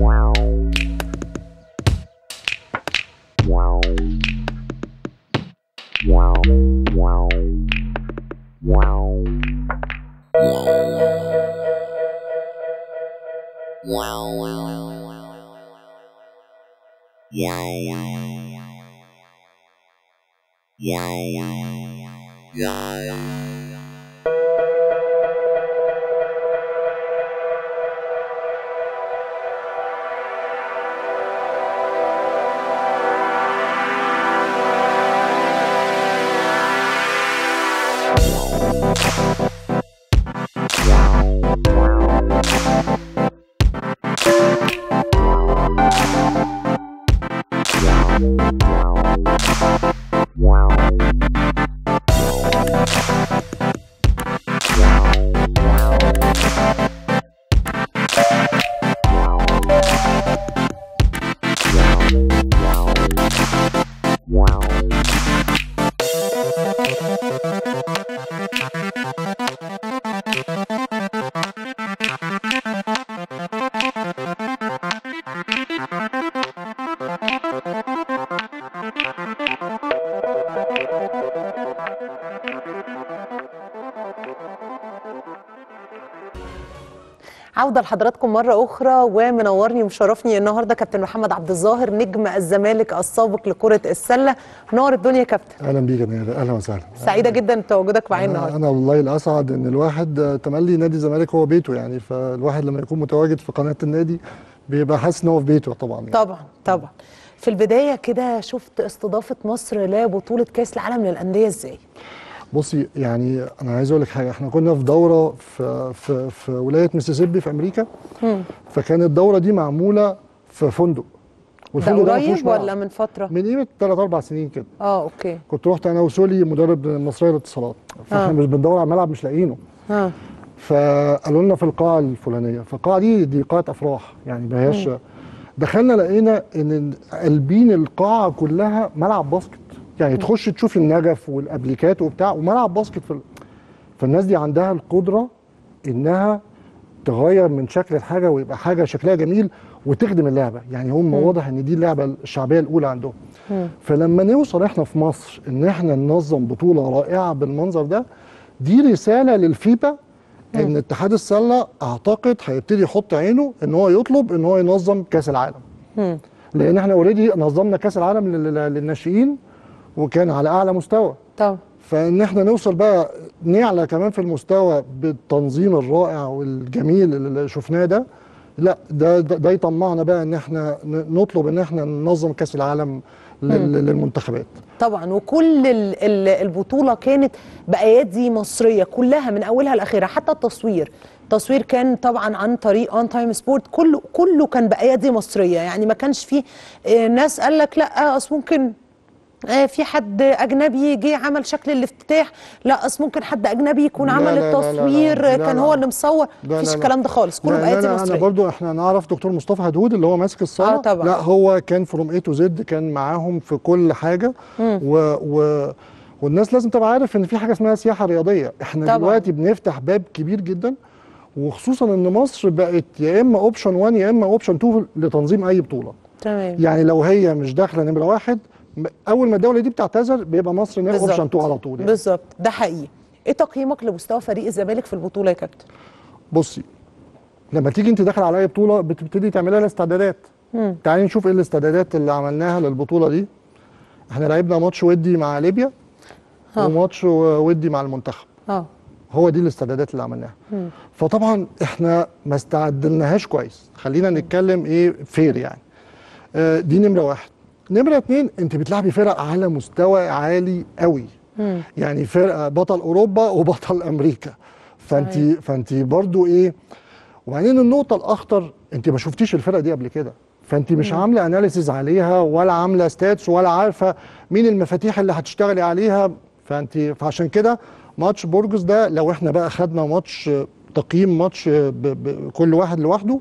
عودة لحضراتكم مرة أخرى ومنورني ومشرفني النهاردة كابتن محمد عبد الظاهر نجم الزمالك السابق لكرة السلة منور الدنيا يا كابتن اهلا بيك يا نير اهلا وسهلا سعيدة جدا بتواجدك معايا انا, النهاردة أنا والله الاسعد ان الواحد تملي نادي الزمالك هو بيته يعني فالواحد لما يكون متواجد في قناه النادي بيبقى حاسس ان هو في بيته طبعا يعني. طبعا طبعا في البداية كده شفت استضافة مصر لبطولة كأس العالم للأندية ازاي؟ بصي يعني انا عايز اقول لك حاجه احنا كنا في دوره في في في ولايه ميسيسيبي في امريكا فكانت الدوره دي معموله في فندق ده ما فيهوش قريب ملعب. ولا من فترة؟ من قيمه 3 4 سنين كده اه اوكي كنت رحت انا وسولي مدرب المصريه للاتصالات فاحنا آه. مش بندور على ملعب مش لاقيينه اه فقالوا لنا في القاعه الفلانيه فالقاعه دي دي قاعه افراح يعني ما هياش دخلنا لقينا ان قلبين القاعه كلها ملعب باسكت يعني تخش تشوف النجف والابليكات وبتاع وملعب باسكت في ال... فالناس دي عندها القدره انها تغير من شكل الحاجه ويبقى حاجه شكلها جميل وتخدم اللعبه يعني هم واضح ان دي اللعبه الشعبيه الاولى عندهم فلما نوصل احنا في مصر ان احنا ننظم بطوله رائعه بالمنظر ده دي رساله للفيفا ان اتحاد السله اعتقد هيبتدي يحط عينه ان هو يطلب ان هو ينظم كاس العالم لان احنا اوريدي نظمنا كاس العالم لل- لل- للناشئين وكان على اعلى مستوى طبعا فان احنا نوصل بقى نعلى كمان في المستوى بالتنظيم الرائع والجميل اللي شفناه ده لا ده ده, ده يطمعنا بقى ان احنا ن- نطلب ان احنا ننظم كاس العالم لل- للمنتخبات طبعا وكل ال- ال- البطولة كانت بأيادي مصرية كلها من أولها لآخرها حتى التصوير التصوير كان طبعا عن طريق اون تايم سبورت كله كله كان بأيادي مصرية يعني ما كانش فيه آه، ناس قال لك لا أصل ممكن آه، في حد اجنبي جه عمل شكل الافتتاح لا اصل ممكن حد اجنبي يكون لا، عمل لا، لا، لا، لا، التصوير لا، آه، كان لا. هو اللي مصور لا، مفيش لا، لا. الكلام ده خالص كله لا، لا، بأيادي لا، انا مصريه برضو احنا نعرف دكتور مصطفى هدهود اللي هو ماسك الصاله آه، طبعا. لا هو كان فروم اي تو زد كان معاهم في كل حاجه و, و والناس لازم تبقى عارف ان في حاجه اسمها سياحه رياضيه احنا طبعا. دلوقتي بنفتح باب كبير جدا وخصوصا ان مصر بقت يا اما اوبشن 1 يا اما اوبشن 2 لتنظيم اي بطوله تمام يعني لو هي مش داخله نمره واحد م- اول ما الدوله دي بتعتذر بيبقى مصر اوبشن بالظبط. 2 على طول يعني. بالظبط ده حقيقي ايه تقييمك لمستوى فريق الزمالك في البطوله يا كابتن بصي لما تيجي انت داخل على اي بطوله بتبتدي تعملها لها استعدادات تعالي نشوف ايه الاستعدادات اللي عملناها للبطوله دي احنا لعبنا ماتش ودي مع ليبيا ها. وماتش ودي مع المنتخب اه هو دي الاستعدادات اللي عملناها فطبعا احنا ما استعدلناهاش كويس خلينا نتكلم ايه فير يعني آه، دي نمره واحد نمره اتنين انت بتلعبي فرق على مستوى عالي قوي يعني فرقه بطل اوروبا وبطل امريكا فانت صحيح. فانت برضو ايه وبعدين النقطه الاخطر انت ما شفتيش الفرقه دي قبل كده فانت مش عامله اناليسيز عليها ولا عامله ستاتس ولا عارفه مين المفاتيح اللي هتشتغلي عليها فانت فعشان كده ماتش بورجوس ده لو احنا بقى خدنا ماتش آه، تقييم ماتش آه، ب- ب- كل واحد لوحده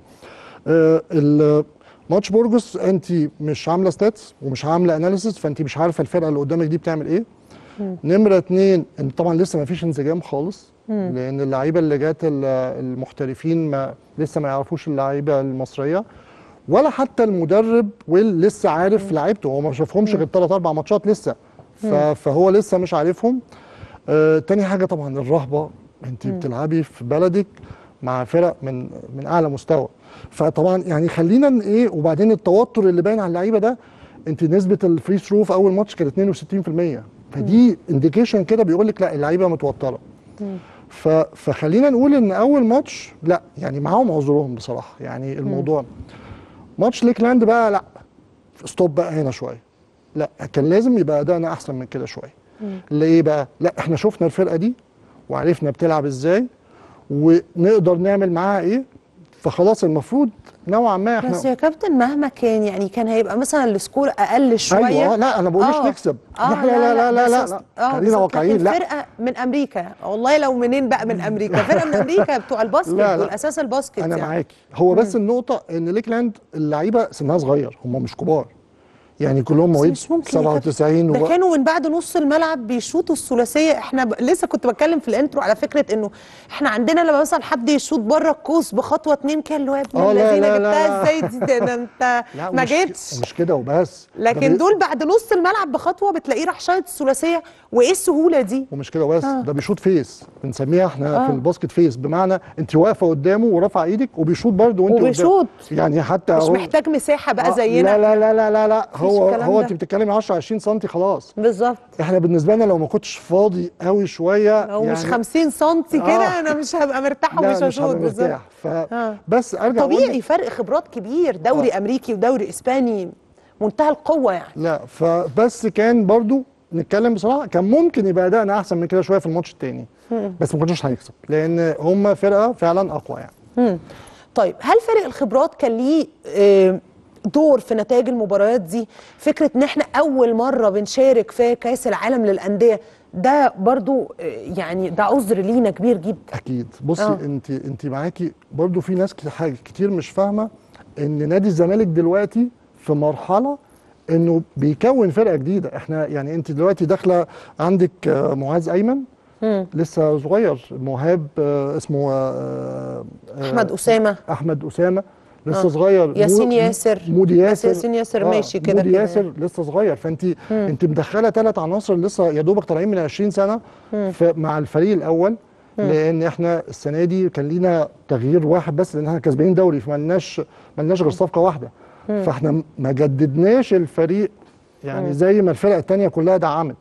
آه، ال- ماتش بورجوس انت مش عامله ستاتس ومش عامله اناليسيس فانت مش عارفه الفرقه اللي قدامك دي بتعمل ايه نمره اتنين ان طبعا لسه ما فيش انسجام خالص لان اللعيبه اللي جات ال- المحترفين ما لسه ما يعرفوش اللعيبه المصريه ولا حتى المدرب ويل لسه عارف لعيبته هو ما شافهمش غير ثلاث اربع ماتشات لسه ف- فهو لسه مش عارفهم آه تاني حاجه طبعا الرهبه انت بتلعبي في بلدك مع فرق من من اعلى مستوى فطبعا يعني خلينا ن- ايه وبعدين التوتر اللي باين على اللعيبه ده انت نسبه الفري ثرو في اول ماتش كانت 62% فدي انديكيشن كده بيقول لك لا اللعيبه متوتره ف... فخلينا نقول ان اول ماتش لا يعني معاهم عذرهم بصراحه يعني الموضوع ماتش ليكلاند بقى لا ستوب بقى هنا شويه لا كان لازم يبقى ادائنا احسن من كده شويه ليه بقى لا احنا شفنا الفرقه دي وعرفنا بتلعب ازاي ونقدر نعمل معاها ايه فخلاص المفروض نوعا ما احنا بس يا كابتن مهما كان يعني كان هيبقى مثلا السكور اقل شويه ايوه لا انا بقولش آه. نكسب اه لا لا لا لا لا, بس- لا. اه خلينا بالظبط. واقعيين لكن لا فرقه من امريكا والله لو منين بقى من امريكا فرقه من امريكا بتوع الباسكت لا، لا. دول اساس الباسكت انا يعني. معاكي هو بس النقطه ان ليكلاند اللعيبه سنها صغير هم مش كبار يعني كلهم بس مواليد مش ممكن يا كابتن. 97 ده و... كانوا من بعد نص الملعب بيشوطوا الثلاثيه احنا ب... لسه كنت بتكلم في الانترو على فكره انه احنا عندنا لما مثلا حد يشوط بره القوس بخطوه اتنين كان اللي هو يا ابن آه، لا، الذين لا، لا، جبتها لا. ازاي دي ده ده انت لا ما ومش- جيتش ومش كده وبس ده لكن بي- دول بعد نص الملعب بخطوه بتلاقيه راح شايط الثلاثيه وايه السهوله دي ومش كده وبس آه. ده بيشوط فيس بنسميها احنا آه. في الباسكت فيس بمعنى انت واقفه قدامه ورافعه ايدك وبيشوط برضه وانت وبيشوط. قدام. يعني حتى مش هو- محتاج مساحه بقى آه، زينا لا لا لا لا لا لا هو الكلام هو ده. انت بتتكلمي 10 20 سم خلاص بالظبط احنا بالنسبه لنا لو ما كنتش فاضي قوي شويه لو مش يعني 50 سم كده آه. انا مش هبقى مرتاح لا ومش مش هشوط هبقى بالظبط مرتاح آه. فبس ارجع أقول طبيعي لك- فرق خبرات كبير دوري آه. امريكي ودوري اسباني منتهى القوه يعني لا فبس كان برضو نتكلم بصراحه كان ممكن يبقى ادائنا احسن من كده شويه في الماتش التاني بس ما كناش هنكسب لان هم فرقه فعلا اقوى يعني مم. طيب هل فرق الخبرات كان ليه آه، دور في نتائج المباريات دي فكره ان احنا اول مره بنشارك في كاس العالم للانديه ده برضو آه، يعني ده عذر لينا كبير جدا اكيد بصي آه. انت انت معاكي برضو في ناس كتير حاجه كتير مش فاهمه ان نادي الزمالك دلوقتي في مرحله انه بيكون فرقه جديده احنا يعني انت دلوقتي داخله عندك آه، معاذ ايمن لسه صغير مهاب آه، اسمه آه، آه، احمد اسامه احمد اسامه لسه آه. صغير ياسين مو- ياسر. مودي بس ياسر ياسين ياسر ماشي كده مودي كده ياسر لسه صغير فانت انت مدخله ثلاث عناصر لسه يا دوبك طالعين من 20 سنه ف- مع الفريق الاول لان احنا السنه دي كان لينا تغيير واحد بس لان احنا كسبانين دوري فما لناش ما لناش غير صفقه واحده فاحنا ما جددناش الفريق يعني زي ما الفرق الثانيه كلها دعمت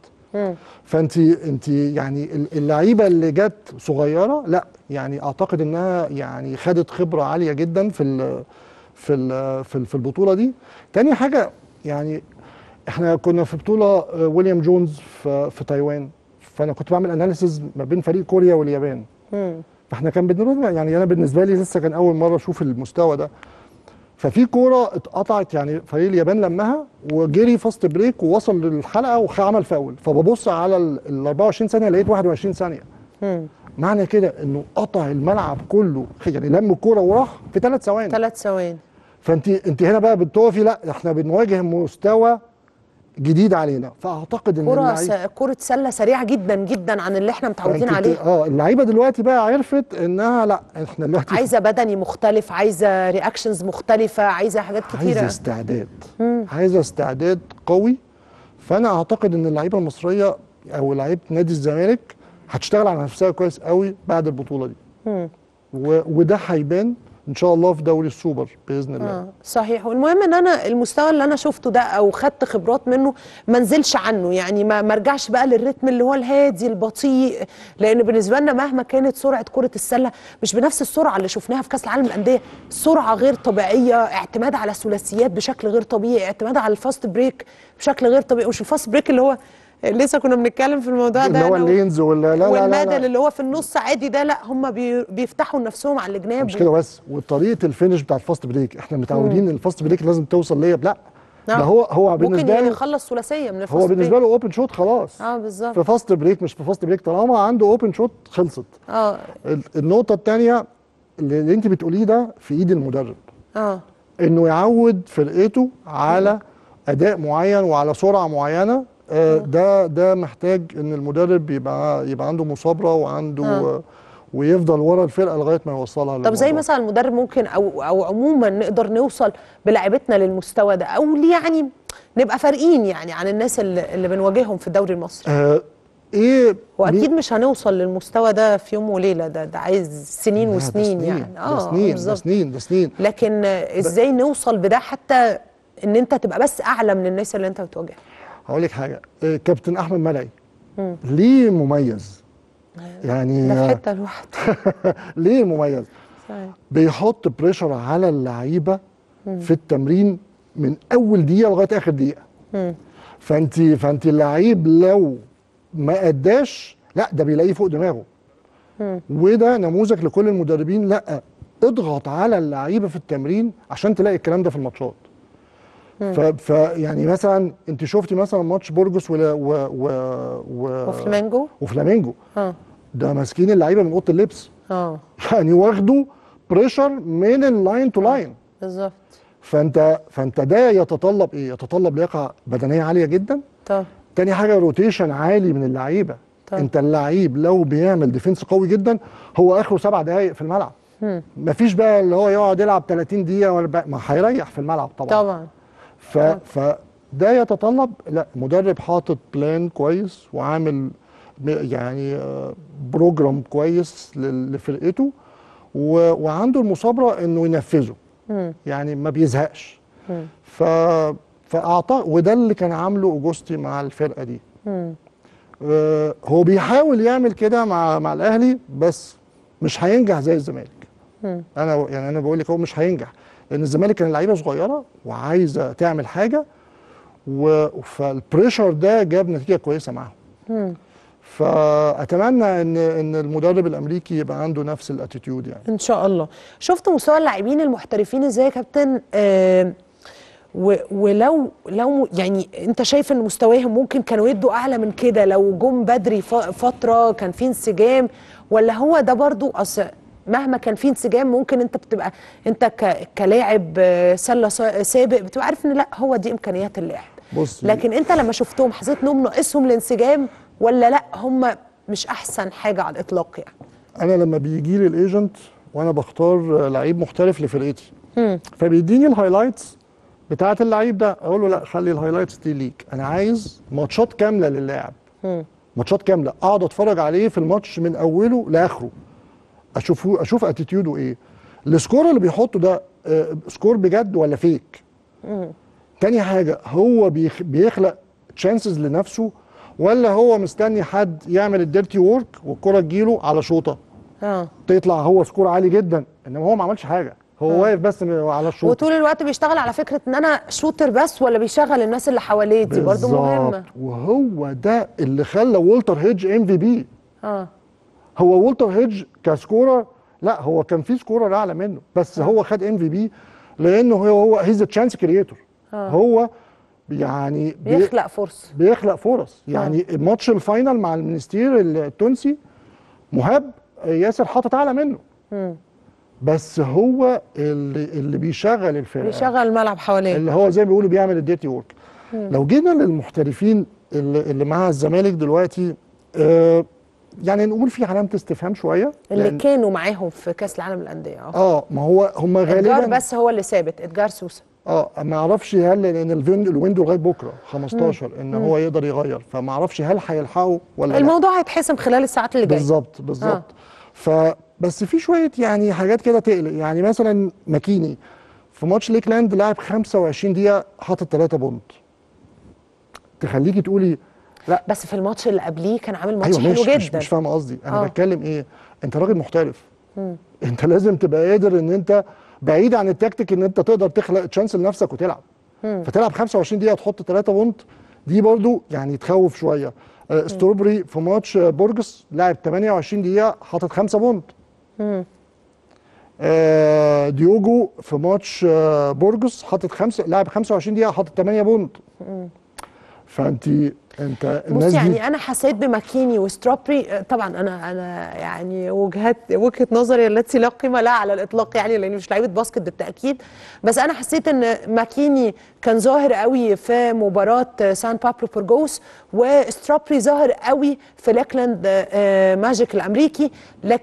فانت انت يعني ال- اللعيبه اللي جت صغيره لا يعني اعتقد انها يعني خدت خبره عاليه جدا في ال في ال في, ال في البطوله دي تاني حاجه يعني احنا كنا في بطوله آه، ويليام جونز في, في تايوان فانا كنت بعمل اناليسز ما بين فريق كوريا واليابان فاحنا كان بالنسبه يعني انا بالنسبه لي لسه كان اول مره اشوف المستوى ده ففي كوره اتقطعت يعني فريق اليابان لمها وجري فاست بريك ووصل للحلقه وعمل فاول فببص على ال ال 24 ثانيه لقيت 21 ثانيه معنى كده انه قطع الملعب كله يعني لم الكوره وراح في ثلاث ثواني ثلاث ثواني فانت انت هنا بقى بتقفي لا احنا بنواجه مستوى جديد علينا فاعتقد ان كرة اللعيب- س... كرة سلة سريعة جدا جدا عن اللي احنا متعودين فأنت عليه بت- اه اللعيبه دلوقتي بقى عرفت انها لا احنا دلوقتي عايزة بدني مختلف عايزة رياكشنز مختلفة عايزة حاجات عايزه كتيرة استعداد عايزه استعداد قوي فانا اعتقد ان اللعيبه المصريه او لعيبه نادي الزمالك هتشتغل على نفسها كويس قوي بعد البطوله دي و... وده هيبان ان شاء الله في دوري السوبر باذن الله آه صحيح والمهم ان انا المستوى اللي انا شفته ده او خدت خبرات منه ما نزلش عنه يعني ما ما ارجعش بقى للريتم اللي هو الهادي البطيء لان بالنسبه لنا مهما كانت سرعه كره السله مش بنفس السرعه اللي شفناها في كاس العالم للانديه سرعه غير طبيعيه اعتماد على الثلاثيات بشكل غير طبيعي اعتماد على الفاست بريك بشكل غير طبيعي مش الفاست بريك اللي هو لسه كنا بنتكلم في الموضوع ده اللي هو أنا و- اللينز ولا لا لا لا, والمادل لا. اللي هو في النص عادي ده لا هم بي بيفتحوا نفسهم على الجناب مش كده بس وطريقه الفينش بتاع الفاست بريك احنا متعودين ان الفاست بريك لازم توصل ليا لا ده نعم. هو هو ممكن بالنسبه له يخلص ثلاثيه من الفاست هو بالنسبه بريك. له اوبن شوت خلاص اه بالظبط في فاست بريك مش في فاست بريك طالما عنده اوبن شوت خلصت اه ال- النقطه الثانيه اللي اللي انت بتقوليه ده في ايد المدرب اه انه يعود فرقته على اداء معين وعلى سرعه معينه آه، ده ده محتاج ان المدرب يبقى يبقى عنده مثابره وعنده آه. ويفضل ورا الفرقه لغايه ما يوصلها طب زي للموضوع. مثلا المدرب ممكن او او عموما نقدر نوصل بلاعيبتنا للمستوى ده او يعني نبقى فارقين يعني عن الناس اللي, اللي بنواجههم في الدوري المصري آه ايه واكيد مين- مش هنوصل للمستوى ده في يوم وليله ده ده عايز سنين لا، ده وسنين سنين، يعني ده سنين ده بالظبط. سنين ده سنين لكن آه، ازاي نوصل بده حتى ان انت تبقى بس اعلى من الناس اللي انت بتواجهها هقول لك حاجه آه، كابتن احمد ملعي ليه مميز يعني ده في آه، حته لوحده ليه مميز صحيح. بيحط بريشر على اللعيبه في التمرين من اول دقيقه لغايه اخر دقيقه فانت فانت اللعيب لو ما اداش لا ده بيلاقيه فوق دماغه وده نموذج لكل المدربين لا اضغط على اللعيبه في التمرين عشان تلاقي الكلام ده في الماتشات ف, ف يعني مثلا انت شفتي مثلا ماتش بورجوس ولا و و و وفلامينجو وفلامينجو اه ده ماسكين اللعيبه من اوضه اللبس اه يعني واخدوا بريشر من اللاين تو لاين بالظبط فانت فانت ده يتطلب ايه؟ يتطلب لياقه بدنيه عاليه جدا طب تاني حاجه روتيشن عالي من اللعيبه طبعا. انت اللعيب لو بيعمل ديفنس قوي جدا هو اخره سبع دقائق في الملعب مفيش بقى اللي هو يقعد يلعب 30 دقيقه ولا بقى- ما هيريح في الملعب طبعا طبعا ف فده يتطلب لا مدرب حاطط بلان كويس وعامل م- يعني آه، بروجرام كويس لل- لفرقته و- وعنده المصابره انه ينفذه يعني ما بيزهقش ف فاعطى وده اللي كان عامله اوجوستي مع الفرقه دي آه، هو بيحاول يعمل كده مع مع الاهلي بس مش هينجح زي الزمالك انا يعني انا بقول لك هو مش هينجح لان الزمالك كان لعيبه صغيره وعايزه تعمل حاجه و... فالبريشر ده جاب نتيجه كويسه معاهم فاتمنى ان ان المدرب الامريكي يبقى عنده نفس الاتيتيود يعني ان شاء الله شفت مستوى اللاعبين المحترفين ازاي يا كابتن آه و- ولو لو يعني انت شايف ان مستواهم ممكن كانوا يدوا اعلى من كده لو جم بدري ف- فتره كان في انسجام ولا هو ده برضو اصل مهما كان في انسجام ممكن انت بتبقى انت ك- كلاعب آه، سله سا- سابق بتبقى عارف ان لا هو دي امكانيات اللاعب بص لكن انت لما شفتهم حسيت انهم ناقصهم الانسجام ولا لا هم مش احسن حاجه على الاطلاق يعني انا لما بيجي لي الايجنت وانا بختار لعيب محترف لفرقتي فبيديني الهايلايتس بتاعه اللعيب ده اقول له لا خلي الهايلايتس دي ليك انا عايز ماتشات كامله للاعب ماتشات كامله اقعد اتفرج عليه في الماتش من اوله لاخره اشوفه اشوف اتيتيودو ايه السكور اللي بيحطه ده آه، سكور بجد ولا فيك تاني حاجه هو بيخ بيخلق تشانسز لنفسه ولا هو مستني حد يعمل الديرتي وورك والكره تجيله على شوطه اه تطلع هو سكور عالي جدا انما هو ما عملش حاجه هو واقف بس م- على الشوط وطول الوقت بيشتغل على فكره ان انا شوتر بس ولا بيشغل الناس اللي حواليه دي برضه مهمه بالظبط. وهو ده اللي خلى والتر هيدج ام في بي اه هو والتر هيدج كسكورر لا هو كان في سكورر اعلى منه بس هو خد ام في بي لانه هو هو هيز تشانس كريتور هو يعني بي- بيخلق فرصه بيخلق فرص يعني الماتش الفاينل مع المنستير التونسي مهاب ياسر حاطط اعلى منه بس هو اللي اللي بيشغل الفرقه بيشغل الملعب حواليه اللي هو زي ما بيقولوا بيعمل الديرتي وورك لو جينا للمحترفين اللي, اللي مع الزمالك دلوقتي آه يعني نقول في علامه استفهام شويه اللي لأن- كانوا معاهم في كاس العالم للانديه اه اه ما هو هم ادجار غالبا بس هو اللي ثابت ادجار سوسه اه ما اعرفش هل لان الفيندو الويندو لغايه بكره 15 ان هو يقدر يغير فما اعرفش هل هيلحقوا ولا لا الموضوع هيتحسم خلال الساعات اللي جايه بالظبط بالظبط ف بس في شويه يعني حاجات كده تقلق يعني مثلا ماكيني في ماتش ليكلاند لعب 25 دقيقه حاطط 3 بونت تخليكي تقولي لا بس في الماتش اللي قبليه كان عامل ماتش ايوه حلو ماشي مش, جدا مش فاهم قصدي انا آه. بتكلم ايه انت راجل محترف انت لازم تبقى قادر ان انت بعيد عن التكتيك ان انت تقدر تخلق تشانس لنفسك وتلعب فتلعب 25 دقيقه تحط 3 بونت دي برضو يعني تخوف شويه آه، ستروبري في ماتش آه، بورجس لعب 28 دقيقه حاطط 5 بونت آه، ديوجو في ماتش آه، بورجس حاطط خمسه لعب 25 دقيقه حاطط 8 بونت فانت انت الناس بص دي يعني انا حسيت بماكيني وستروبري آه، طبعا انا انا يعني وجهات وجهه نظري التي لا قيمه لها على الاطلاق يعني لاني مش لعيبه باسكت بالتاكيد بس انا حسيت ان ماكيني كان ظاهر قوي في مباراه سان بابلو بورجوس وستروبري ظاهر قوي في لاكلاند آه، ماجيك الامريكي لكن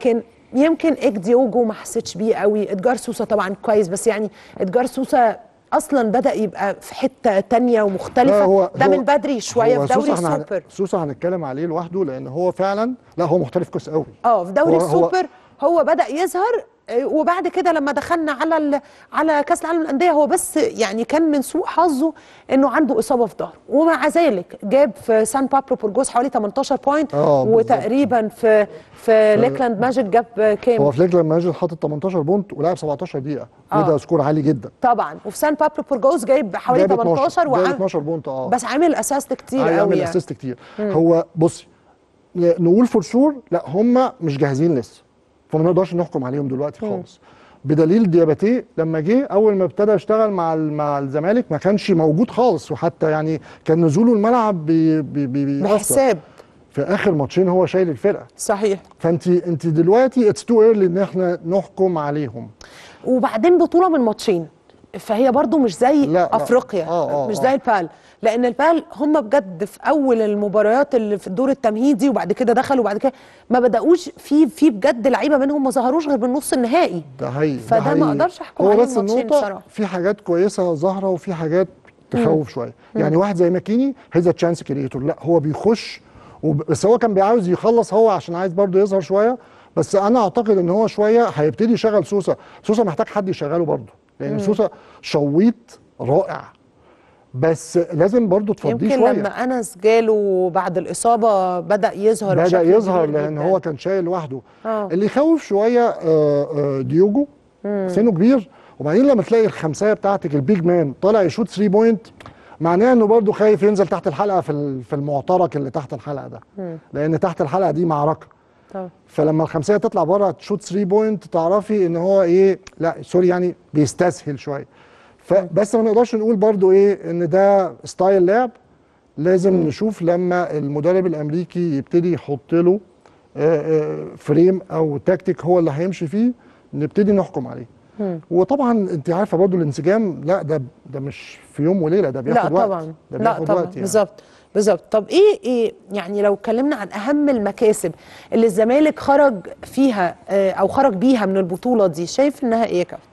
يمكن ايك ديوجو ما حسيتش بيه قوي ادجار سوسا طبعا كويس بس يعني ادجار سوسا اصلا بدا يبقى في حته تانية ومختلفه لا، هو- ده هو- من بدري شويه هو في دوري سوسة احنا هن- السوبر سوسة هنتكلم عليه لوحده لان هو فعلا لا هو محترف كويس قوي اه في دوري هو- هو- السوبر هو بدا يظهر آه، وبعد كده لما دخلنا على ال... على كاس العالم للانديه هو بس يعني كان من سوء حظه انه عنده اصابه في ظهره ومع ذلك جاب في سان بابلو بورجوس حوالي 18 بوينت آه، بالظبط. وتقريبا في في ليكلاند ماجيك جاب آه، كام هو في ليجلاند ماجد حاطط 18 بونت ولعب 17 دقيقه آه. وده سكور عالي جدا طبعا وفي سان بابلو بورجوس جايب حوالي جايب 18 جايب وعم... 12 بونت اه بس عامل اساست كتير هيعمل قوي يعني. اسيست كتير هو بصي ن- نقول فور شور لا هم مش جاهزين لسه فما نقدرش نحكم عليهم دلوقتي خالص بدليل دياباتي لما جه اول ما ابتدى يشتغل مع ال- مع الزمالك ما كانش موجود خالص وحتى يعني كان نزوله الملعب بي بي بي بيأثر. بحساب في اخر ماتشين هو شايل الفرقه صحيح فانت انت دلوقتي اتس تو ايرلي ان احنا نحكم عليهم وبعدين بطوله من ماتشين فهي برضو مش زي لا، لا. افريقيا آه، آه، مش آه. زي البال لان البال هم بجد في اول المباريات اللي في الدور التمهيدي وبعد كده دخلوا وبعد كده ما بداوش في في بجد لعيبه منهم ما ظهروش غير بالنص النهائي ده حقيقي فده ده ما حقيقي. أقدرش أحكم هو عليه بس الماتشين النقطة بصراحة. في حاجات كويسة ظاهرة وفي حاجات تخوف شوية يعني واحد زي ماكيني هيز تشانس كريتور لا هو بيخش وب... بس هو كان بيعاوز يخلص هو عشان عايز برضه يظهر شوية بس انا اعتقد ان هو شوية هيبتدي يشغل سوسة سوسة محتاج حد يشغله برضه لان سوسة شويط رائع بس لازم برضه تفضيه يمكن شوية لما انس جاله بعد الاصابه بدا يظهر بدا بشكل يظهر كبير لان جداً. هو كان شايل لوحده آه. اللي يخوف شويه آه، آه، ديوجو سنه كبير وبعدين لما تلاقي الخمسيه بتاعتك البيج مان طالع يشوط 3 بوينت معناه انه برضه خايف ينزل تحت الحلقه في ال- في المعترك اللي تحت الحلقه ده لان تحت الحلقه دي معركه طبعا. فلما الخمسيه تطلع بره تشوت 3 بوينت تعرفي ان هو ايه لا سوري يعني بيستسهل شويه فبس ما نقدرش نقول برضو ايه ان ده ستايل لعب لازم نشوف لما المدرب الامريكي يبتدي يحط له آه، آه، فريم او تكتيك هو اللي هيمشي فيه نبتدي نحكم عليه وطبعا انت عارفه برضو الانسجام لا ده ده مش في يوم وليله ده بياخد لا وقت طبعا ده لا بياخد طبعا وقت يعني. بالظبط بالظبط طب ايه ايه يعني لو اتكلمنا عن اهم المكاسب اللي الزمالك خرج فيها آه، او خرج بيها من البطوله دي شايف انها ايه يا كابتن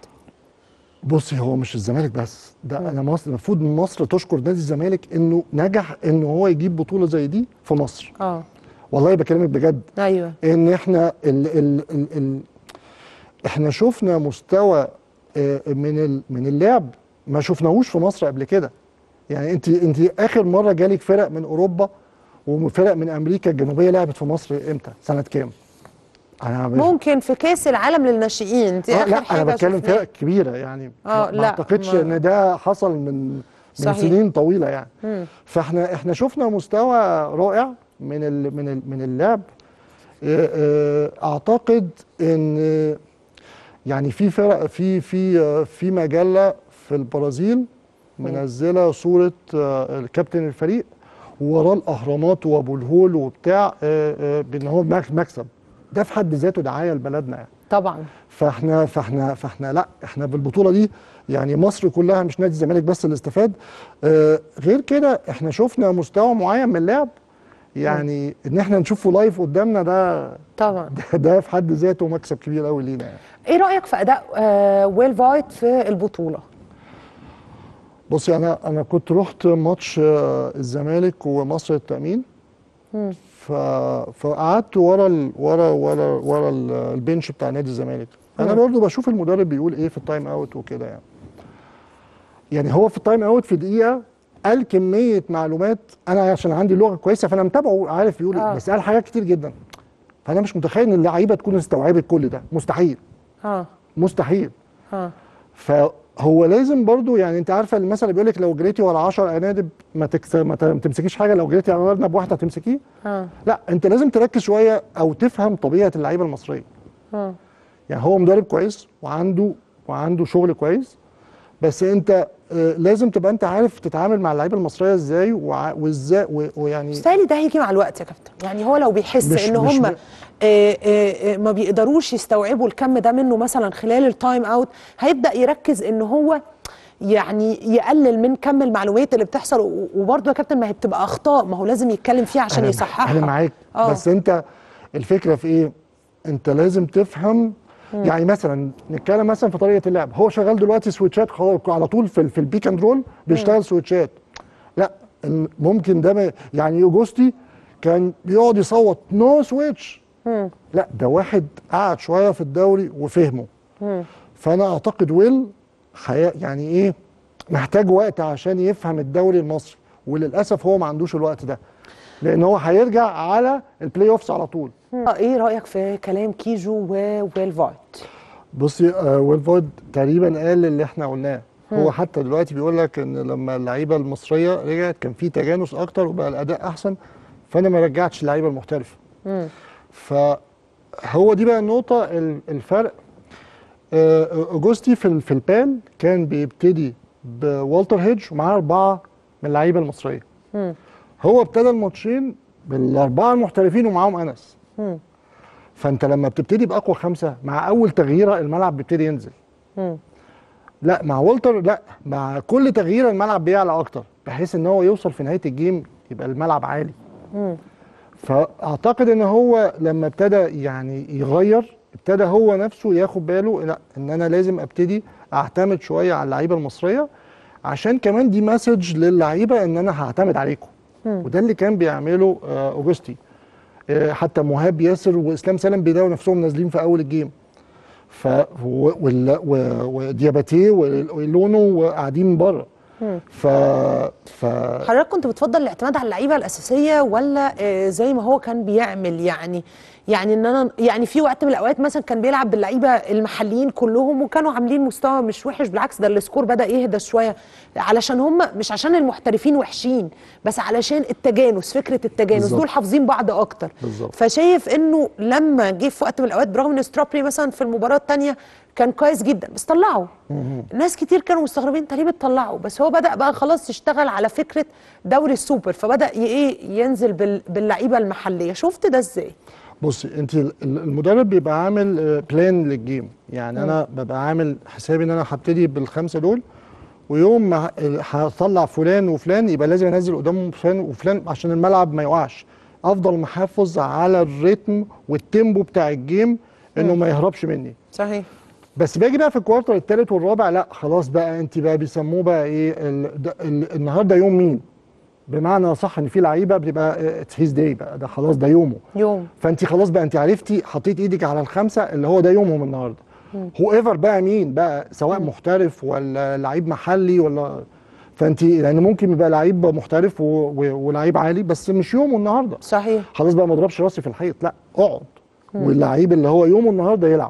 بصي هو مش الزمالك بس ده انا مصر المفروض مصر تشكر نادي الزمالك انه نجح انه هو يجيب بطوله زي دي في مصر اه والله بكلمك بجد ايوه ان احنا ال ال ال ال احنا شفنا مستوى آه، من ال من اللعب ما شفناهوش في مصر قبل كده يعني انت انت اخر مره جالك فرق من اوروبا وفرق من امريكا الجنوبيه لعبت في مصر امتى سنه كام انا مش- ممكن في كاس العالم للناشئين دي آه اخر لا حاجه انا بتكلم شفناها. فرق كبيره يعني آه، ما- ما لا، اعتقدش ما- ان ده حصل من من صحيح. سنين طويله يعني فاحنا احنا شفنا مستوى رائع من ال من ال من اللعب آه، آه، اعتقد ان آه، يعني في فرق في في آه، في مجله في البرازيل منزله صوره آه، الكابتن الفريق ووراه الاهرامات وابو الهول وبتاع آه، آه، بان هو مك- مكسب ده في حد ذاته دعايه لبلدنا يعني طبعا فاحنا فاحنا فاحنا لا احنا بالبطوله دي يعني مصر كلها مش نادي الزمالك بس اللي استفاد آه غير كده احنا شفنا مستوى معين من اللعب يعني ان احنا نشوفه لايف قدامنا ده طبعا ده, ده في حد ذاته مكسب كبير قوي لينا يعني. ايه رايك في اداء آه ويل فايت في البطوله بصي انا انا كنت رحت ماتش آه، الزمالك ومصر التامين ف... فقعدت ورا ال... ورا ورا ورا ال- البنش بتاع نادي الزمالك انا برضو بشوف المدرب بيقول ايه في التايم اوت وكده يعني يعني هو في التايم اوت في دقيقه قال كميه معلومات انا عشان عندي لغه كويسه فانا متابعه عارف بيقول آه. ايه بس قال حاجات كتير جدا فانا مش متخيل ان اللعيبه تكون استوعبت كل ده مستحيل اه مستحيل اه فهو لازم برضو يعني انت عارفه المثل اللي بيقول لك لو جريتي ورا 10 انادب ما, تكس... ما ت- ما تمسكيش حاجه لو جريتي ورا ارنب واحده هتمسكيه اه لا انت لازم تركز شويه او تفهم طبيعه اللعيبه المصريه اه يعني هو مدرب كويس وعنده وعنده شغل كويس بس انت آه، لازم تبقى انت عارف تتعامل مع اللعيبه المصريه ازاي وع- وازاي و- ويعني مستاهل ده هيجي مع الوقت يا كابتن يعني هو لو بيحس مش- ان مش هم م- آه، آه، آه، ما بيقدروش يستوعبوا الكم ده منه مثلا خلال التايم اوت هيبدا يركز ان هو يعني يقلل من كم المعلومات اللي بتحصل و- وبرضه يا كابتن ما هي بتبقى اخطاء ما هو لازم يتكلم فيها عشان أنا- يصححها انا معاك آه. بس انت الفكره في ايه انت لازم تفهم يعني مثلا نتكلم مثلا في طريقه اللعب هو شغال دلوقتي سويتشات خلاص على طول في, ال- في البيك اند رول بيشتغل سويتشات لا ال- ممكن ده ما- يعني اوجوستي كان بيقعد يصوت نو سويتش لا ده واحد قعد شويه في الدوري وفهمه فانا اعتقد ويل حياة يعني ايه محتاج وقت عشان يفهم الدوري المصري وللاسف هو ما عندوش الوقت ده لان هو هيرجع على البلاي اوفس على طول آه، ايه رايك في كلام كيجو وويل فايت بصي آه ويل فود تقريبا قال اللي احنا قلناه هو حتى دلوقتي بيقول لك ان لما اللعيبه المصريه رجعت كان في تجانس اكتر وبقى الاداء احسن فانا ما رجعتش اللعيبه المحترفه فهو دي بقى النقطه ال- الفرق آه، اوجوستي في ال- في البان كان بيبتدي بوالتر هيدج ومعاه اربعه من اللعيبه المصريه هو ابتدى الماتشين بالاربعه المحترفين ومعاهم انس فانت لما بتبتدي باقوى خمسه مع اول تغييره الملعب بيبتدي ينزل لا مع والتر لا مع كل تغييره الملعب بيعلى اكتر بحيث ان هو يوصل في نهايه الجيم يبقى الملعب عالي فاعتقد ان هو لما ابتدى يعني يغير ابتدى هو نفسه ياخد باله لا ان انا لازم ابتدي اعتمد شويه على اللعيبه المصريه عشان كمان دي مسج للعيبه ان انا هعتمد عليكم وده اللي كان بيعمله آه، اوجستي آه، حتى مهاب ياسر واسلام سالم بيلاقوا نفسهم نازلين في اول الجيم ف و- وال- و- ودياباتيه ولونو وقاعدين من بره ف ف حضرتك كنت بتفضل الاعتماد على اللعيبه الاساسيه ولا آه، زي ما هو كان بيعمل يعني يعني ان انا يعني في وقت من الاوقات مثلا كان بيلعب باللعيبه المحليين كلهم وكانوا عاملين مستوى مش وحش بالعكس ده السكور بدا يهدى شويه علشان هم مش عشان المحترفين وحشين بس علشان التجانس فكره التجانس بالظبط. دول حافظين بعض اكتر بالظبط. فشايف انه لما جه في وقت من الاوقات برغم ان سترابلي مثلا في المباراه الثانيه كان كويس جدا بس طلعه ناس كتير كانوا مستغربين انت ليه بتطلعه بس هو بدا بقى خلاص يشتغل على فكره دوري السوبر فبدا ي- ايه ينزل بال- باللعيبه المحليه شفت ده ازاي بصي انت ال- ال- المدرب بيبقى عامل آه، بلان للجيم يعني انا ببقى عامل حسابي ان انا هبتدي بالخمسه دول ويوم ما ه- هطلع فلان وفلان يبقى لازم انزل قدامهم فلان وفلان عشان الملعب ما يقعش افضل محافظ على الريتم والتيمبو بتاع الجيم انه ما يهربش مني صحيح بس باجي بقى في الكوارتر الثالث والرابع لا خلاص بقى انت بقى بيسموه بقى ايه ال ده ال النهارده يوم مين بمعنى صح ان في لعيبه بتبقى اتس هيز داي بقى ده خلاص ده يومه يوم فانت خلاص بقى انت عرفتي حطيت ايدك على الخمسه اللي هو ده يومهم النهارده هو ايفر بقى مين بقى سواء محترف ولا لعيب محلي ولا فانت يعني ممكن يبقى لعيب محترف و- و- ولعيب عالي بس مش يومه النهارده صحيح خلاص بقى ما اضربش راسي في الحيط لا اقعد واللعيب اللي هو يومه النهارده يلعب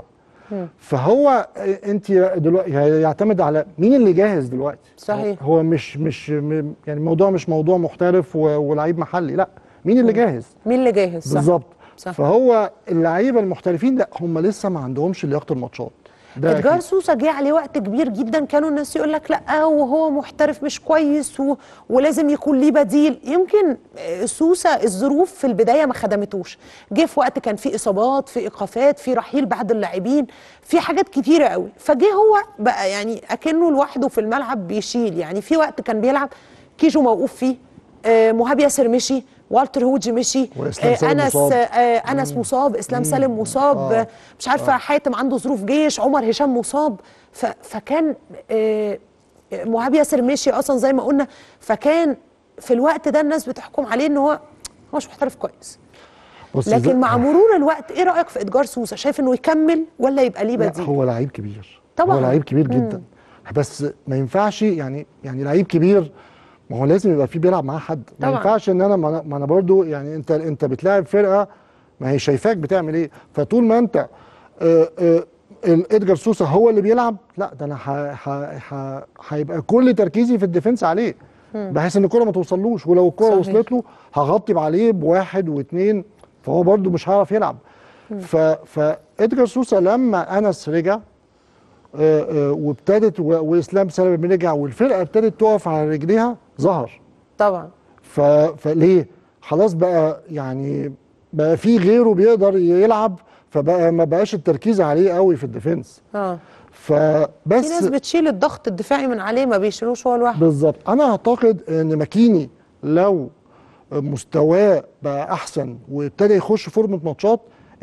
فهو انت دلوقتي يعتمد على مين اللي جاهز دلوقتي صحيح. هو مش مش م- يعني الموضوع مش موضوع محترف و- ولعيب محلي لا مين اللي جاهز مين اللي جاهز صح بالظبط صح. فهو اللعيبه المحترفين لا هم لسه ما عندهمش لياقه الماتشات ده ادجار أكيد. سوسه جه عليه وقت كبير جدا كانوا الناس يقول لك لا وهو محترف مش كويس و... ولازم يكون ليه بديل يمكن آه، سوسه الظروف في البدايه ما خدمتوش جه في وقت كان في اصابات في ايقافات في رحيل بعض اللاعبين في حاجات كتيره قوي فجه هو بقى يعني اكنه لوحده في الملعب بيشيل يعني في وقت كان بيلعب كيجو موقوف فيه آه، مهاب ياسر مشي والتر هوجي مشي وإسلام آه، سالم انس مصاب. آه، انس مصاب اسلام سالم مصاب آه. آه. مش عارفه حاتم عنده ظروف جيش عمر هشام مصاب ف... فكان آه، مهاب ياسر مشي اصلا زي ما قلنا فكان في الوقت ده الناس بتحكم عليه ان هو هو مش محترف كويس بص زي- لكن مع مرور الوقت ايه رايك في ادجار سوسه شايف انه يكمل ولا يبقى ليه لا بديل هو لعيب كبير طبعاً. هو لعيب كبير جدا بس ما ينفعش يعني يعني لعيب كبير ما هو لازم يبقى في بيلعب معاه حد ما طبعاً. ينفعش ان انا ما انا, ما أنا برضو يعني انت انت بتلاعب فرقه ما هي شايفاك بتعمل ايه فطول ما انت آه، آه، ال- ادجار سوسا هو اللي بيلعب لا ده انا ح- ح- ح- هيبقى كل تركيزي في الديفنس عليه بحيث ان الكره ما توصلوش ولو الكره صحيح. وصلت له هغطي عليه بواحد واثنين فهو برضو مش هيعرف يلعب ف فادجار سوسا لما انس رجع آه، آه، وابتدت و- واسلام سالم رجع والفرقه ابتدت تقف على رجليها ظهر طبعا ف... فليه خلاص بقى يعني بقى في غيره بيقدر يلعب فبقى ما بقاش التركيز عليه قوي في الديفنس اه فبس في ناس بتشيل الضغط الدفاعي من عليه ما بيشيلوش هو لوحده بالظبط انا اعتقد ان ماكيني لو مستواه بقى احسن وابتدى يخش فورمه ماتشات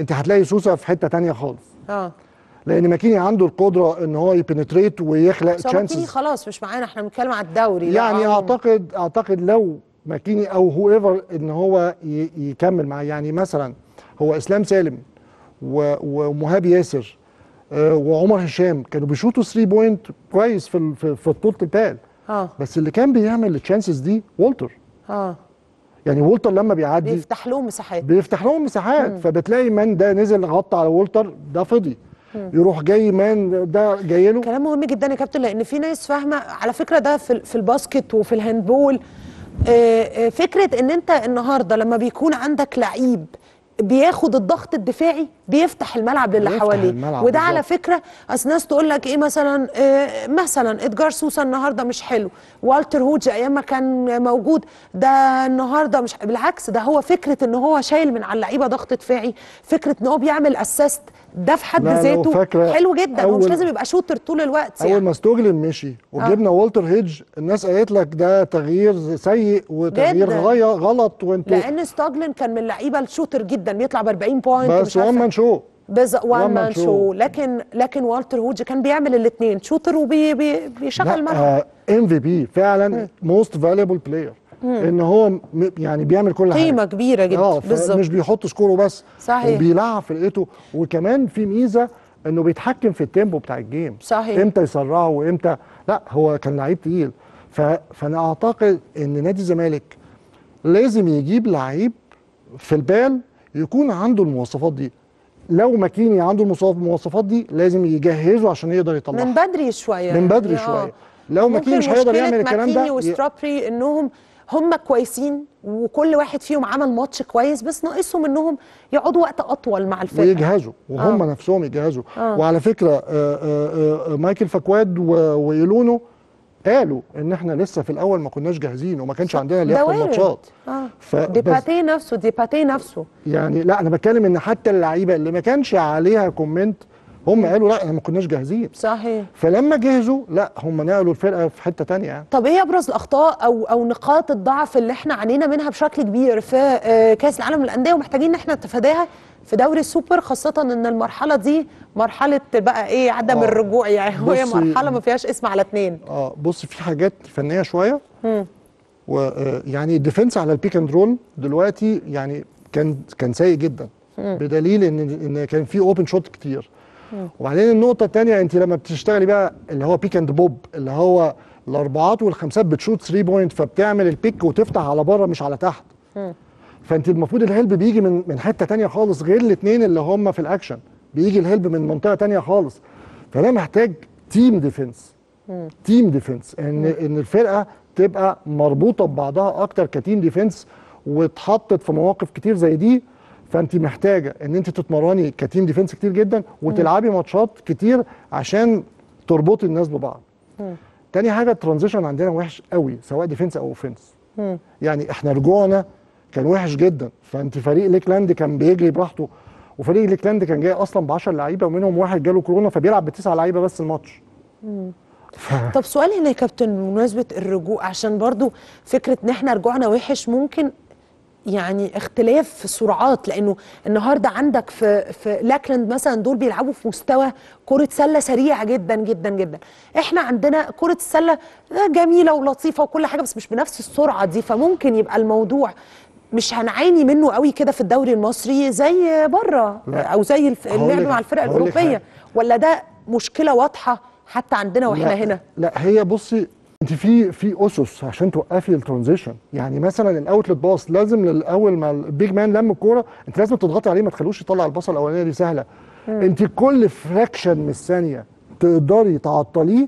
انت هتلاقي سوسه في حته تانية خالص اه لان ماكيني عنده القدره ان هو يبنتريت ويخلق بس هو ماكيني تشانسز خلاص مش معانا احنا بنتكلم على الدوري لا يعني عموما. اعتقد اعتقد لو ماكيني او هو ايفر ان هو ي- يكمل معاه يعني مثلا هو اسلام سالم و- ومهاب ياسر آه، وعمر هشام كانوا بيشوطوا 3 بوينت كويس في ال- في في بطوله البال اه بس اللي كان بيعمل التشانسز دي والتر اه يعني والتر لما بيعدي بيفتح لهم مساحات بيفتح لهم مساحات فبتلاقي مان ده نزل غطى على والتر ده فضي يروح جاي مان ده جاي له كلام مهم جدا يا كابتن لان في ناس فاهمه على فكره ده في ال- في الباسكت وفي الهاندبول آه، آه، فكره ان انت النهارده لما بيكون عندك لعيب بياخد الضغط الدفاعي بيفتح الملعب للي بيفتح حواليه الملعب وده على بالظبط. فكره اصل ناس تقول لك ايه مثلا آه، مثلا ادجار سوسا النهارده مش حلو والتر هوج ايام ما كان موجود ده النهارده مش بالعكس ده هو فكره ان هو شايل من على اللعيبه ضغط دفاعي فكره ان هو بيعمل اسيست ده في حد لا، لو ذاته فاكرة حلو جدا هو مش أول- لازم يبقى شوتر طول الوقت اول يعني ما ستوجلن مشي وجبنا والتر هيدج الناس قالت لك ده تغيير سيء وتغيير جداً. غاية غلط وانتوا لان ستوجلن كان من اللعيبه الشوتر جدا بيطلع ب 40 بوينت بس وان مان شو بز وان one man مان show. شو لكن لكن والتر هوج كان بيعمل الاثنين شوتر وبيشغل الملعب ام في بي فعلا موست فاليبل بلاير ان هو م- يعني بيعمل كل حاجه قيمه كبيره جدا اه بالظبط مش بيحط سكوره بس صحيح. وبيلعب فرقته وكمان في ميزه انه بيتحكم في التيمبو بتاع الجيم صحيح. امتى يسرعه وامتى لا هو كان لعيب تقيل ف... فانا اعتقد ان نادي الزمالك لازم يجيب لعيب في البال يكون عنده المواصفات دي لو ماكيني عنده المواصف- المواصفات دي لازم يجهزه عشان يقدر يطلعها من بدري شويه من بدري يعني شويه لو ماكيني مش هيقدر يعمل الكلام ده ماكيني ي- وسترابري انهم هم كويسين وكل واحد فيهم عمل ماتش كويس بس ناقصهم انهم يقعدوا وقت اطول مع الفرقه ويجهزوا وهم آه. نفسهم يجهزوا آه. وعلى فكره آه، آه، آه، مايكل فكواد و- وايلونو قالوا ان احنا لسه في الاول ما كناش جاهزين وما كانش عندنا ده لياقه وارد. الماتشات اه فبس- ديباتي نفسه ديباتي نفسه يعني لا انا بتكلم ان حتى اللعيبه اللي ما كانش عليها كومنت هم قالوا لا احنا ما كناش جاهزين صحيح فلما جهزوا لا هم نقلوا الفرقه في حته تانية يعني طب ايه ابرز الاخطاء او او نقاط الضعف اللي احنا عانينا منها بشكل كبير في آه، كاس العالم للانديه ومحتاجين ان احنا نتفاداها في دوري السوبر خاصه ان المرحله دي مرحله بقى ايه عدم آه. الرجوع يعني وهي بصي- مرحله ما فيهاش اسم على اتنين اه بص في حاجات فنيه شويه ويعني الديفنس على البيك اند رول دلوقتي يعني كان كان سيء جدا بدليل ان ان كان في اوبن شوت كتير وبعدين النقطه الثانيه انت لما بتشتغلي بقى اللي هو بيك اند بوب اللي هو الاربعات والخمسات بتشوت 3 بوينت فبتعمل البيك وتفتح على بره مش على تحت فانت المفروض الهلب بيجي من من حته تانية خالص غير الاثنين اللي هم في الاكشن بيجي الهلب من منطقه تانية خالص فده محتاج تيم ديفنس تيم ديفنس ان ان الفرقه تبقى مربوطه ببعضها اكتر كتيم ديفنس واتحطت في مواقف كتير زي دي فانت محتاجه ان انت تتمرني كتيم ديفنس كتير جدا وتلعبي ماتشات كتير عشان تربطي الناس ببعض تاني حاجه الترانزيشن عندنا وحش قوي سواء ديفنس او اوفنس يعني احنا رجوعنا كان وحش جدا فانت فريق ليكلاند كان بيجري براحته وفريق ليكلاند كان جاي اصلا ب 10 لعيبه ومنهم واحد جاله كورونا فبيلعب بتسع لعيبه بس الماتش ف... طب سؤال هنا يا كابتن بمناسبه الرجوع عشان برضو فكره ان احنا رجوعنا وحش ممكن يعني اختلاف في السرعات لانه النهارده عندك في في لاكلاند مثلا دول بيلعبوا في مستوى كره سله سريعه جدا جدا جدا احنا عندنا كره السله جميله ولطيفه وكل حاجه بس مش بنفس السرعه دي فممكن يبقى الموضوع مش هنعاني منه قوي كده في الدوري المصري زي بره لا. او زي الف- هقول اللعب لك- مع الفرق هقول لك الاوروبيه حاجة. ولا ده مشكله واضحه حتى عندنا واحنا لا هنا لا هي بصي انت في في اسس عشان توقفي الترانزيشن يعني مثلا الاوتلت باص لازم الاول ما البيج مان لم الكوره انت لازم تضغطي عليه ما تخلوش يطلع الباصه الاولانيه دي سهله انت كل فراكشن من الثانيه تقدري تعطليه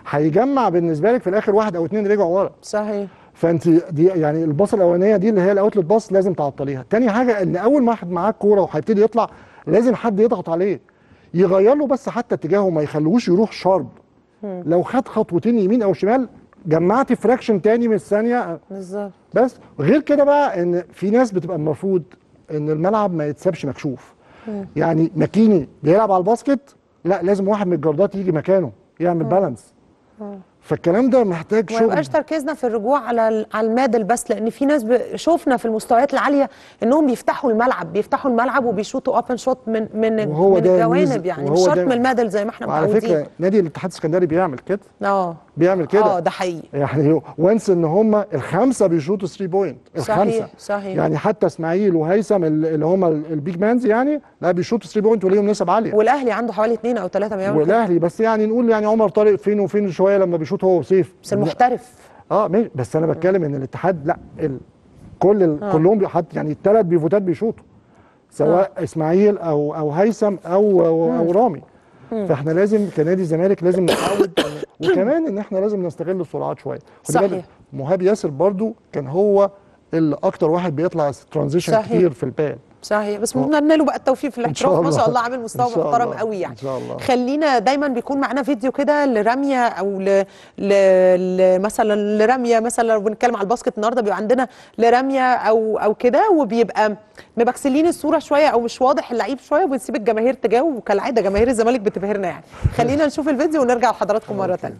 هيجمع بالنسبه لك في الاخر واحد او اتنين رجعوا ورا صحيح فانت دي يعني الباصه الاولانيه دي اللي هي الاوتلت باص لازم تعطليها تاني حاجه ان اول ما واحد معاه الكوره وهيبتدي يطلع لازم حد يضغط عليه يغير له بس حتى اتجاهه ما يخلوش يروح شارب لو خد خطوتين يمين او شمال جمعتي فراكشن تاني من الثانيه بالظبط بس غير كده بقى ان في ناس بتبقى المفروض ان الملعب ما يتسابش مكشوف يعني ماكيني بيلعب على الباسكت لا لازم واحد من الجاردات يجي مكانه يعمل بالانس فالكلام ده محتاج ما شغل يبقاش تركيزنا في الرجوع على ال- على المادل بس لان في ناس ب- شفنا في المستويات العاليه انهم بيفتحوا الملعب بيفتحوا الملعب وبيشوطوا اوبن شوت من من وهو من ده الجوانب ميزة- يعني وهو مش شرط ده- من المادل زي ما احنا وعلى متعودين فكره نادي الاتحاد السكندري بيعمل كده اه بيعمل كده اه ده حقيقي يعني وانس ان هم الخمسه بيشوطوا 3 بوينت صحيح، الخمسه صحيح. يعني حتى اسماعيل وهيثم ال- اللي هم ال- البيج مانز يعني لا بيشوطوا 3 بوينت وليهم نسب عاليه والاهلي عنده حوالي اثنين او ثلاثه بيعملوا كده. والاهلي بس يعني نقول يعني عمر طارق فين وفين شويه لما بيشوط هو وسيف بس المحترف اه ماشي بس انا بتكلم ان الاتحاد لا ال... كل ال... آه. كلهم بي- حتى يعني الثلاث بيفوتات بيشوطوا سواء اسماعيل او او هيثم او او, أو رامي فاحنا لازم كنادي الزمالك لازم نتعود إن- وكمان ان احنا لازم نستغل السرعات شويه خدي صحيح. بالك، مهاب ياسر برضو كان هو اللي اكتر واحد بيطلع ترانزيشن صحيح. كتير في البال صحيح بس بنتمنى له بقى التوفيق في إن الاحتراف شاء ما شاء الله. الله عامل مستوى إن شاء محترم الله. قوي يعني إن شاء الله. خلينا دايما بيكون معانا فيديو كده لرميه او ل... ل... ل... مثلا لرميه مثلا لو بنتكلم على الباسكت النهارده بيبقى عندنا لرميه او او كده وبيبقى مبكسلين الصوره شويه او مش واضح اللعيب شويه وبنسيب الجماهير تجاوب وكالعاده جماهير الزمالك بتبهرنا يعني خلينا نشوف الفيديو ونرجع لحضراتكم مره ثانيه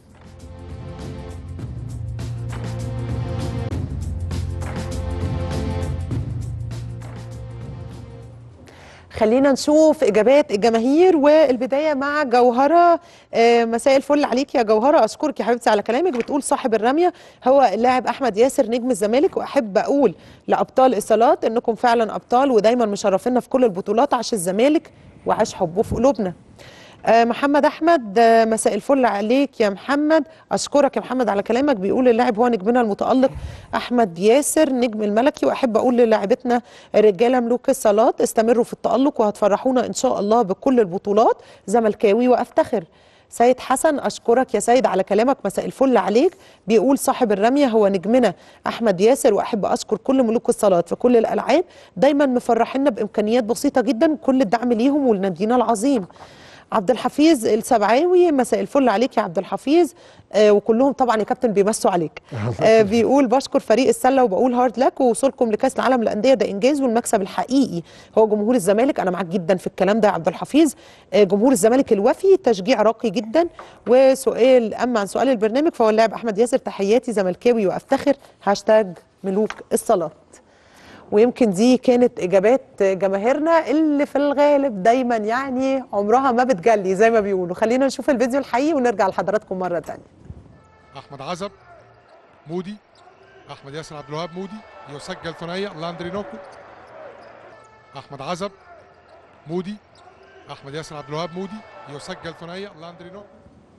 خلينا نشوف اجابات الجماهير والبدايه مع جوهره آه، مساء الفل عليك يا جوهره اشكرك يا حبيبتي على كلامك بتقول صاحب الرميه هو اللاعب احمد ياسر نجم الزمالك واحب اقول لابطال الصالات انكم فعلا ابطال ودايما مشرفينا في كل البطولات عاش الزمالك وعاش حبه في قلوبنا آه، محمد احمد آه، مساء الفل عليك يا محمد اشكرك يا محمد على كلامك بيقول اللاعب هو نجمنا المتالق احمد ياسر نجم الملكي واحب اقول للاعبتنا الرجاله ملوك الصالات استمروا في التالق وهتفرحونا ان شاء الله بكل البطولات زملكاوي وافتخر سيد حسن اشكرك يا سيد على كلامك مساء الفل عليك بيقول صاحب الرميه هو نجمنا احمد ياسر واحب اشكر كل ملوك الصالات في كل الالعاب دايما مفرحينا بامكانيات بسيطه جدا كل الدعم ليهم ولنادينا العظيم عبد الحفيظ السبعاوي مساء الفل عليك يا عبد الحفيظ آه وكلهم طبعا يا كابتن بيمسوا عليك آه بيقول بشكر فريق السله وبقول هارد لك ووصولكم لكاس العالم للانديه ده انجاز والمكسب الحقيقي هو جمهور الزمالك انا معاك جدا في الكلام ده يا عبد الحفيظ آه جمهور الزمالك الوفي تشجيع راقي جدا وسؤال اما عن سؤال البرنامج فهو اللاعب احمد ياسر تحياتي زملكاوي وافتخر هاشتاج ملوك الصالات ويمكن دي كانت اجابات جماهيرنا اللي في الغالب دايما يعني عمرها ما بتجلي زي ما بيقولوا خلينا نشوف الفيديو الحقيقي ونرجع لحضراتكم مره ثانيه احمد عزب مودي احمد ياسر عبد الوهاب مودي يسجل ثنائيه لاندري نوكو احمد عزب مودي احمد ياسر عبد الوهاب مودي يسجل ثنائيه لاندري نوكو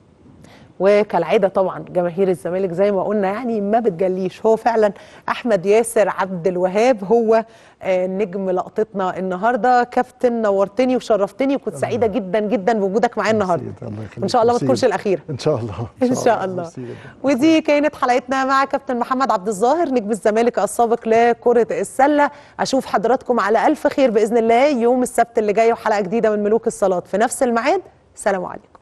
وكالعاده طبعا جماهير الزمالك زي ما قلنا يعني ما بتجليش هو فعلا احمد ياسر عبد الوهاب هو آه، نجم لقطتنا النهارده كابتن نورتني وشرفتني وكنت سعيده جدا جدا بوجودك معايا النهارده ميرسي، الله يخليك. وان شاء الله ما ميرسي تكونش جدا. الاخيره ان شاء الله ان شاء الله ميرسي جدا. ودي كانت حلقتنا مع كابتن محمد عبد الظاهر نجم الزمالك السابق لكره السله اشوف حضراتكم على الف خير باذن الله يوم السبت اللي جاي وحلقه جديده من ملوك الصالات في نفس الميعاد سلام عليكم